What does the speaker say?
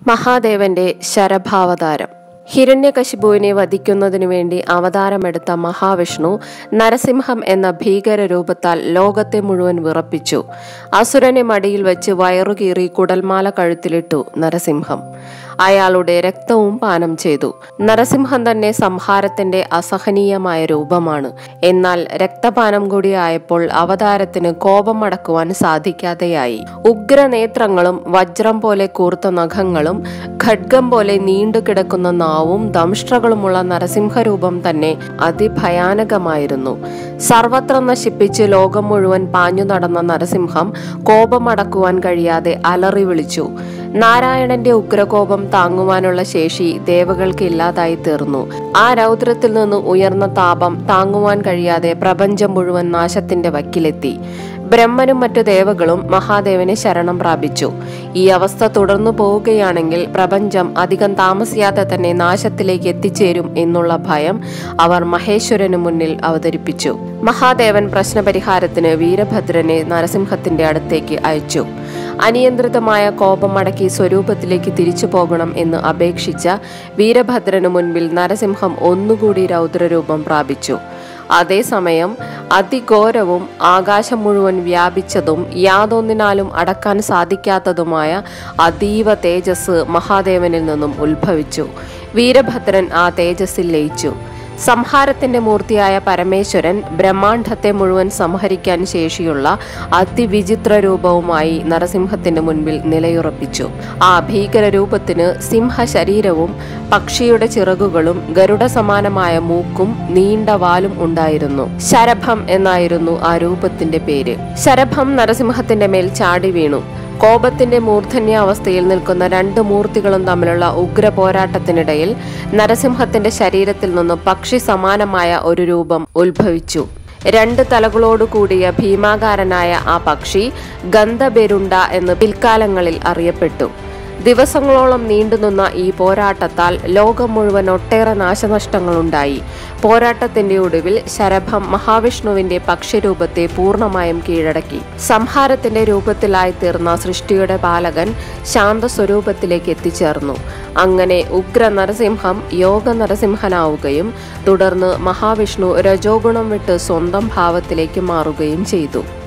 മഹാദേവന്റെ ശരഭാവതാരം ഹിരണ്യകശിപുവിനെ വധിക്കുന്നതിനു വേണ്ടി അവതാരമെടുത്ത മഹാവിഷ്ണു നരസിംഹം എന്ന ഭീകര രൂപത്താൽ ലോകത്തെ മുഴുവൻ വിറപ്പിച്ചു അസുരനെ മടിയിൽ വെച്ച് വയറുകീറി കുടൽമാല കഴുത്തിലിട്ടു നരസിംഹം അയാളുടെ രക്തവും പാനം ചെയ്തു നരസിംഹം തന്നെ സംഹാരത്തിന്റെ അസഹനീയമായ രൂപമാണ് എന്നാൽ രക്തപാനം കൂടി ആയപ്പോൾ അവതാരത്തിന് കോപമടക്കുവാൻ സാധിക്കാതെയായി ഉഗ്രനേത്രങ്ങളും വജ്രം പോലെ കൂർത്ത നഖങ്ങളും ഖഡ്ഗം പോലെ നീണ്ടുകിടക്കുന്ന നാവും ദംഷ്ട്രകളുമുള്ള നരസിംഹരൂപം തന്നെ അതിഭയാനകമായിരുന്നു സർവത്ര നശിപ്പിച്ച് ലോകം മുഴുവൻ പാഞ്ഞു നടന്ന നരസിംഹം കോപമടക്കുവാൻ കഴിയാതെ അലറി വിളിച്ചു നാരായണന്റെ ഉഗ്രകോപം താങ്ങുവാനുള്ള ശേഷി ദേവകൾക്ക് ഇല്ലാതായി തീർന്നു ആ രൗദ്രത്തിൽ നിന്ന് ഉയർന്ന താപം താങ്ങുവാൻ കഴിയാതെ പ്രപഞ്ചം മുഴുവൻ നാശത്തിന്റെ വക്കിലെത്തി ബ്രഹ്മനും മറ്റു ദേവകളും മഹാദേവനെ ശരണം പ്രാപിച്ചു ഈ അവസ്ഥ തുടർന്നു പോവുകയാണെങ്കിൽ പ്രപഞ്ചം അധികം താമസിയാതെ തന്നെ നാശത്തിലേക്ക് എത്തിച്ചേരും എന്നുള്ള ഭയം അവർ മഹേശ്വരന് മുന്നിൽ അവതരിപ്പിച്ചു മഹാദേവൻ പ്രശ്നപരിഹാരത്തിന് വീരഭദ്രനെ നരസിംഹത്തിന്റെ അടുത്തേക്ക് അയച്ചു അനിയന്ത്രിതമായ കോപം അടക്കി സ്വരൂപത്തിലേക്ക് തിരിച്ചു പോകണം എന്ന് അപേക്ഷിച്ച വീരഭദ്രനു മുൻപിൽ നരസിംഹം ഒന്നുകൂടി രൗദ്രരൂപം പ്രാപിച്ചു അതേസമയം അതിഘോരവും ആകാശം മുഴുവൻ വ്യാപിച്ചതും യാതൊന്നിനാലും അടക്കാൻ സാധിക്കാത്തതുമായ അതീവ തേജസ് മഹാദേവനിൽ നിന്നും ഉത്ഭവിച്ചു വീരഭദ്രൻ ആ തേജസ്സിൽ ലയിച്ചു സംഹാരത്തിന്റെ മൂർത്തിയായ പരമേശ്വരൻ ബ്രഹ്മാണ്ഡത്തെ മുഴുവൻ സംഹരിക്കാൻ ശേഷിയുള്ള അതിവിചിത്ര രൂപവുമായി നരസിംഹത്തിന്റെ മുൻപിൽ നിലയുറപ്പിച്ചു ആ ഭീകര രൂപത്തിന് സിംഹ ശരീരവും പക്ഷിയുടെ ചിറകുകളും ഗരുഡ സമാനമായ മൂക്കും നീണ്ട വാലും ഉണ്ടായിരുന്നു ശരഭം എന്നായിരുന്നു ആ രൂപത്തിന്റെ പേര് ശരഭം നരസിംഹത്തിന്റെ മേൽ ചാടി വീണു കോപത്തിന്റെ മൂർധന്യാവസ്ഥയിൽ നിൽക്കുന്ന രണ്ട് മൂർത്തികളും തമ്മിലുള്ള ഉഗ്ര പോരാട്ടത്തിനിടയിൽ നരസിംഹത്തിന്റെ ശരീരത്തിൽ നിന്ന് പക്ഷി സമാനമായ ഒരു രൂപം ഉത്ഭവിച്ചു രണ്ട് തലകളോടു കൂടിയ ഭീമാകാരനായ ആ പക്ഷി ഗന്ധബെരുണ്ട എന്ന് പിൽക്കാലങ്ങളിൽ അറിയപ്പെട്ടു ദിവസങ്ങളോളം നീണ്ടുനിന്ന ഈ പോരാട്ടത്താൽ ലോകം മുഴുവൻ ഒട്ടേറെ നാശനഷ്ടങ്ങളുണ്ടായി പോരാട്ടത്തിന്റെ ഒടുവിൽ ശരഭം മഹാവിഷ്ണുവിന്റെ പക്ഷിരൂപത്തെ പൂർണ്ണമായും കീഴടക്കി സംഹാരത്തിന്റെ രൂപത്തിലായി തീർന്ന സൃഷ്ടിയുടെ പാലകൻ ശാന്ത സ്വരൂപത്തിലേക്ക് എത്തിച്ചേർന്നു അങ്ങനെ ഉഗ്ര നരസിംഹം യോഗ നരസിംഹനാവുകയും തുടർന്ന് മഹാവിഷ്ണു രജോഗുണം വിട്ട് സ്വന്തം ഭാവത്തിലേക്ക് മാറുകയും ചെയ്തു